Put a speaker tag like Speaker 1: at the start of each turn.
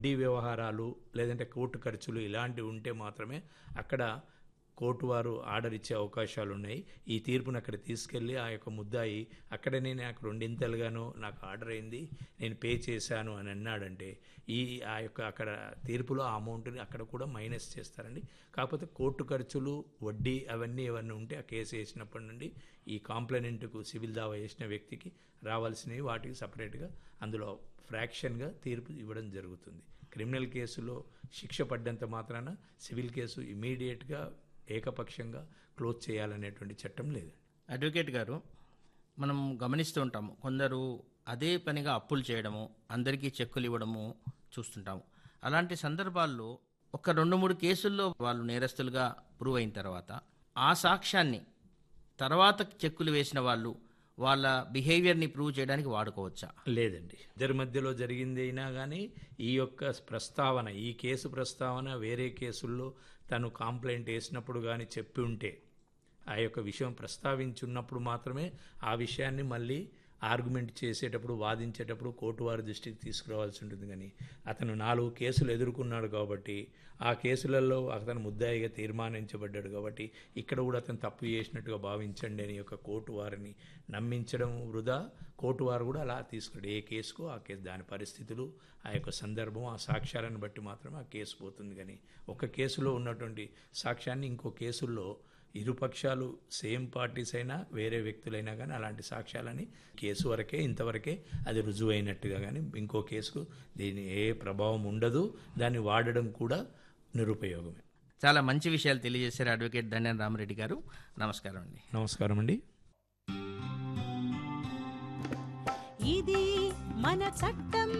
Speaker 1: వడ్డీ వ్యవహారాలు లేదంటే కోర్టు ఖర్చులు ఇలాంటివి ఉంటే మాత్రమే అక్కడ కోర్టు వారు ఆర్డర్ ఇచ్చే అవకాశాలు ఉన్నాయి ఈ తీర్పును అక్కడ తీసుకెళ్ళి ఆ యొక్క ముద్దాయి అక్కడనే నాకు రెండింతలుగాను నాకు ఆర్డర్ అయింది నేను పే చేశాను అని అన్నాడంటే ఈ ఆ యొక్క అక్కడ తీర్పులో ఆ అమౌంట్ని అక్కడ కూడా మైనస్ చేస్తారండి కాకపోతే కోర్టు ఖర్చులు వడ్డీ అవన్నీ ఏమన్నా ఉంటే ఆ కేసు వేసినప్పటి నుండి ఈ కాంప్లైనెంట్కు సివిల్ దావా వేసిన వ్యక్తికి రావాల్సినవి వాటికి సపరేట్గా అందులో ఫ్రాక్షన్గా తీర్పు ఇవ్వడం జరుగుతుంది క్రిమినల్ కేసులో శిక్ష పడ్డంత మాత్రాన సివిల్ కేసు ఇమీడియట్గా ఏకపక్షంగా క్లోజ్ చేయాలనేటువంటి చట్టం లేదు
Speaker 2: అడ్వకేట్ గారు మనం గమనిస్తూ ఉంటాము కొందరు అదే పనిగా అప్పులు చేయడము అందరికీ చెక్కులు ఇవ్వడము చూస్తుంటాము అలాంటి సందర్భాల్లో ఒక రెండు మూడు కేసుల్లో వాళ్ళు నేరస్తులుగా ప్రూవ్ అయిన తర్వాత ఆ సాక్ష్యాన్ని తర్వాత చెక్కులు వేసిన వాళ్ళు వాళ్ళ బిహేవియర్ని ప్రూవ్ చేయడానికి వాడుకోవచ్చా
Speaker 1: లేదండి ఇద్దరి మధ్యలో జరిగింది అయినా కానీ ఈ యొక్క ప్రస్తావన ఈ కేసు ప్రస్తావన వేరే కేసుల్లో తను కాంప్లైంట్ వేసినప్పుడు కానీ చెప్పి ఉంటే ఆ యొక్క విషయం ప్రస్తావించున్నప్పుడు మాత్రమే ఆ విషయాన్ని మళ్ళీ ఆర్గ్యుమెంట్ చేసేటప్పుడు వాదించేటప్పుడు కోర్టు వారి దృష్టికి తీసుకురావాల్సి ఉంటుంది కానీ అతను నాలుగు కేసులు ఎదుర్కొన్నాడు కాబట్టి ఆ కేసులలో అతను ముద్దాయిగా తీర్మానించబడ్డాడు కాబట్టి ఇక్కడ కూడా అతను తప్పు చేసినట్టుగా భావించండి అని యొక్క కోర్టు వారిని నమ్మించడం వృధా కోర్టు వారు కూడా అలా తీసుకున్నాడు ఏ కేసుకు ఆ కేసు దాని పరిస్థితులు ఆ యొక్క సందర్భం ఆ సాక్ష్యాలను బట్టి మాత్రమే ఆ కేసు పోతుంది కానీ ఒక కేసులో ఉన్నటువంటి సాక్ష్యాన్ని ఇంకో కేసుల్లో ఇరుపక్షాలు సేమ్ పార్టీస్ అయినా వేరే వ్యక్తులైనా కానీ అలాంటి సాక్ష్యాలని కేసు వరకే ఇంతవరకే అది రుజువైనట్టుగా కానీ ఇంకో కేసుకు దీని ఏ ప్రభావం ఉండదు దాన్ని వాడడం కూడా నిరుపయోగమే
Speaker 2: చాలా మంచి విషయాలు తెలియజేశారు అడ్వకేట్ ధన్యన్ రామరెడ్డి గారు నమస్కారం అండి
Speaker 1: నమస్కారం అండి
Speaker 3: ఇది మన చట్టం